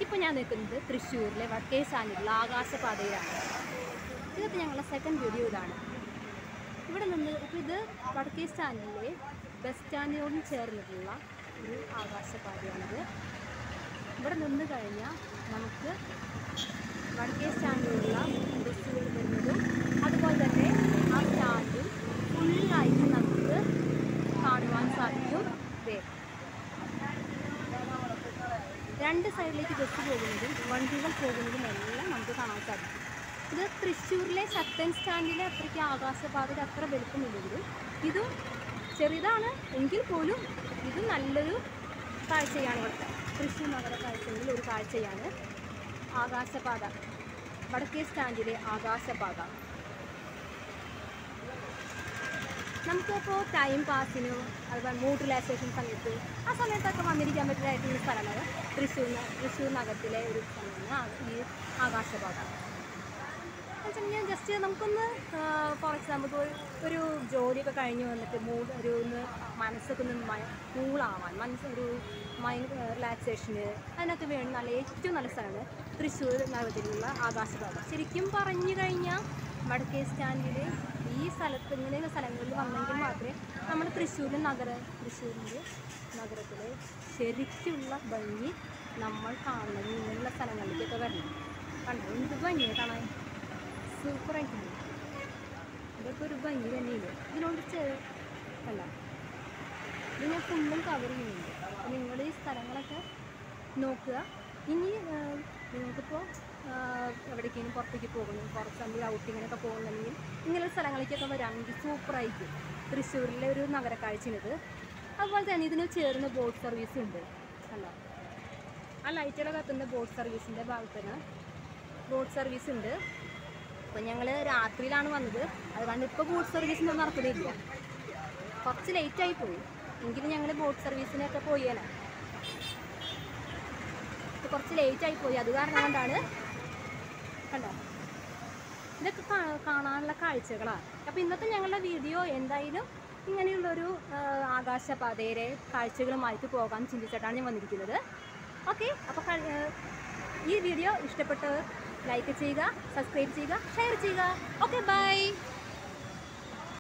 ഇപ്പോൾ ഞാൻ നിൽക്കുന്നത് തൃശ്ശൂരിലെ വടക്കേ സ്റ്റാൻഡിലുള്ള ആകാശപാതയിലാണ് ഇതൊക്കെ ഞങ്ങളുടെ സെക്കൻഡ് വീഡിയോ ഇതാണ് ഇവിടെ നിന്ന് ഇപ്പോൾ ഇത് വടക്കേ സ്റ്റാൻഡിലെ ബസ് സ്റ്റാൻഡിനോടും ചേർന്നിട്ടുള്ള ഒരു ആകാശപാതയാണിത് ഇവിടെ നിന്ന് കഴിഞ്ഞാൽ നമുക്ക് വടക്കേ സ്റ്റാൻഡിലുള്ള ബസ്സുകൾ വരുന്നതും അതുപോലെ തന്നെ ആ സ്റ്റാൻഡും ഫുള്ളായിട്ട് നമുക്ക് കാണുവാൻ സാധിക്കും ദേ രണ്ട് സൈഡിലേക്ക് ബസ് പോകുന്നതും വണ്ടികൾ പോകുന്നതും എല്ലാം നമുക്ക് കാണാൻ സാധിക്കും ഇത് തൃശ്ശൂരിലെ ശക്തൻ സ്റ്റാൻഡിലെ അത്രയ്ക്ക് ആകാശപാതയിൽ അത്ര വലുപ്പമില്ലെങ്കിലും ഇതും ചെറുതാണ് എങ്കിൽ പോലും ഇത് നല്ലൊരു കാഴ്ചയാണ് ഇവിടുത്തെ തൃശ്ശൂർ നഗര കാഴ്ചകളിൽ ഒരു കാഴ്ചയാണ് ആകാശപാത വടക്കേ സ്റ്റാൻഡിലെ ആകാശപാത നമുക്കിപ്പോൾ ടൈം പാസിന് അതുപോലെ മൂഡ് റിലാക്സേഷൻ സമയത്ത് ആ സമയത്തൊക്കെ വന്നിരിക്കാൻ പറ്റുന്നതായിട്ടുള്ള സ്ഥലമാണ് തൃശ്ശൂർ ന- തൃശ്ശൂർ നഗരത്തിലെ ഒരു സ്ഥലമാണ് ആ- ഈ ആകാശപാത വെച്ചിട്ടുണ്ടെങ്കിൽ ജസ്റ്റ് നമുക്കൊന്ന് ഫോർ എക്സാമ്പിൾ ഒരു ഒരു ജോലിയൊക്കെ കഴിഞ്ഞ് വന്നിട്ട് മൂഡ് ഒരു ഒന്ന് മനസ്സൊക്കെ ഒന്ന് കൂളാവാൻ മനസ്സ് ഒരു മൈൻഡ് റിലാക്സേഷന് അതിനൊക്കെ വേണ്ടി നല്ല ഏറ്റവും നല്ല സ്ഥലമാണ് തൃശ്ശൂർ നഗരത്തിലുള്ള ആകാശപാത ശരിക്കും പറഞ്ഞു കഴിഞ്ഞാൽ വടക്കേ സ്റ്റാൻഡിൽ ഈ സ്ഥലത്ത് ഇങ്ങനെയുള്ള സ്ഥലങ്ങളിൽ വന്നെങ്കിൽ മാത്രമേ നമ്മൾ തൃശ്ശൂർ നഗര തൃശ്ശൂരിൻ്റെ നഗരത്തിലെ ശരിക്കുള്ള ഭംഗി നമ്മൾ കാണുന്നത് ഇങ്ങനെയുള്ള സ്ഥലങ്ങളിലേക്കൊക്കെ വരണം കണ്ടോ എന്ത് ഭംഗിയാണ് കാണാൻ സൂപ്പറായിട്ടുണ്ട് ഇതൊക്കെ ഒരു ഭംഗി തന്നെയില്ലേ ഇതിനോട് ചേ അല്ല ഇത് ഞാൻ ഫുള്ളും കവർ ചെയ്യുന്നുണ്ട് അപ്പോൾ നിങ്ങൾ ഈ സ്ഥലങ്ങളൊക്കെ നോക്കുക ഇനി ആ, നിങ്ങൾക്കിപ്പോൾ ആ, എവിടേക്കെങ്കിലും പുറത്തേക്ക് പോകണം ഫോർ എക്സാമ്പിൾ ഔട്ടിങ്ങിനൊക്കെ പോകുന്നുണ്ടെങ്കിൽ ഇങ്ങനെയുള്ള സ്ഥലങ്ങളിലേക്കൊക്കെ വരാണെങ്കിൽ സൂപ്പറായിരിക്കും തൃശ്ശൂരിലെ ഒരു നഗരക്കാഴ്ചയാണിത് അതുപോലെ തന്നെ ഇതിന് ചേർന്ന് ബോട്ട് സർവീസ് ഉണ്ട് അല്ല ആ ലൈറ്റുകളൊക്കെ കത്തുന്ന ബോട്ട് സർവീസിൻ്റെ ഭാഗത്തിന് ബോട്ട് സർവീസ് ഉണ്ട് അപ്പോൾ ഞങ്ങൾ രാത്രിയിലാണ് വന്നത് അതുകൊണ്ട് ഇപ്പോൾ ബോട്ട് സർവീസിനൊന്നും നടക്കുന്നില്ല കുറച്ച് ലേറ്റായി പോയി എങ്കിലും ഞങ്ങൾ ബോട്ട് സർവീസിനൊക്കെ പോയേനെ ഇപ്പോൾ കുറച്ച് ലേറ്റായി പോയി അത് കാരണം കൊണ്ടാണ് കണ്ടോ ഇതൊക്കെ കാ- കാണാനുള്ള കാഴ്ചകളാണ് അപ്പോൾ ഇന്നത്തെ ഞങ്ങളുടെ വീഡിയോ എന്തായാലും ഇങ്ങനെയുള്ളൊരു ആ, ആകാശപാതയിലെ കാഴ്ചകളുമായിട്ട് പോകാൻ ചിന്തിച്ചിട്ടാണ് ഞാൻ വന്നിരിക്കുന്നത് ഓക്കെ അപ്പോൾ ക- ആ, ഈ വീഡിയോ ഇഷ്ടപ്പെട്ടവർ ലൈക്ക് ചെയ്യുക സബ്സ്ക്രൈബ് ചെയ്യുക ഷെയർ ചെയ്യുക ഓക്കെ ബൈ